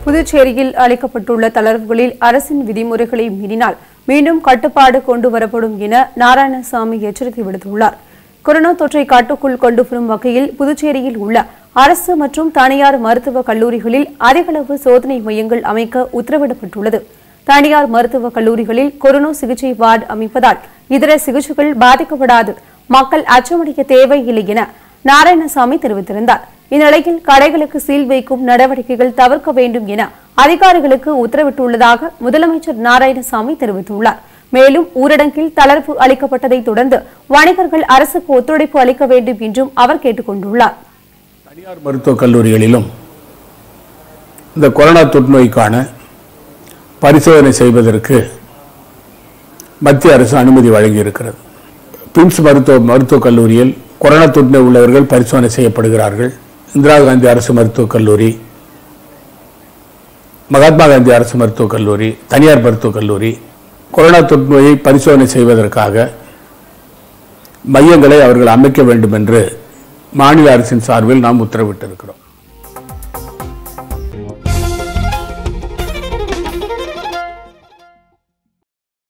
புதுச்சேரியில் அளிக்கப்பட்டுள்ள தளர்வுகளில் அரசின் விதிமுறைகளை மீறினால் மீண்டும் கட்டுப்பாடு கொண்டு வரப்படும் என நாராயணசாமி எச்சரிக்கை விடுத்துள்ளார் கொரோனா தொற்றை கட்டுக்குள் கொண்டு வரும் வகையில் புதுச்சேரியில் உள்ள அரசு மற்றும் தனியார் மருத்துவக் கல்லூரிகளில் அதிகளவு சோதனை மையங்கள் அமைக்க உத்தரவிடப்பட்டுள்ளது தனியார் மருத்துவக் கல்லூரிகளில் கொரோனா சிகிச்சை வார்டு அமைப்பதால் இதர சிகிச்சைகள் பாதிக்கப்படாது மக்கள் அச்சமடைய தேவையில்லை என நாராயணசாமி தெரிவித்திருந்தார் இந்நிலையில் கடைகளுக்கு சீல் வைக்கும் நடவடிக்கைகள் தவிர்க்க வேண்டும் என அதிகாரிகளுக்கு உத்தரவிட்டுள்ளதாக முதலமைச்சர் நாராயணசாமி தெரிவித்துள்ளார் மேலும் ஊரடங்கில் தளர்வு அளிக்கப்பட்டதை தொடர்ந்து வணிகர்கள் அரசுக்கு ஒத்துழைப்பு அளிக்க வேண்டும் என்றும் அவர் கேட்டுக் கொண்டுள்ளார் தனியார் மருத்துவக் கல்லூரிகளிலும் இந்த கொரோனா தொற்றுநோய்க்கான பரிசோதனை செய்வதற்கு மத்திய அரசு அனுமதி வழங்கியிருக்கிறது பிம்ஸ் மருத்துவ மருத்துவக் கல்லூரியில் கொரோனா தொற்றுநோய் உள்ளவர்கள் பரிசோதனை செய்யப்படுகிறார்கள் இந்திரா காந்தி அரசு மருத்துவக் கல்லூரி மகாத்மா காந்தி அரசு மருத்துவக் கல்லூரி தனியார் மருத்துவக் கல்லூரி கொரோனா தொற்றுநோயை பரிசோதனை செய்வதற்காக மையங்களை அவர்கள் அமைக்க வேண்டும் என்று மாநில அரசின் சார்பில் நாம் உத்தரவிட்டிருக்கிறோம்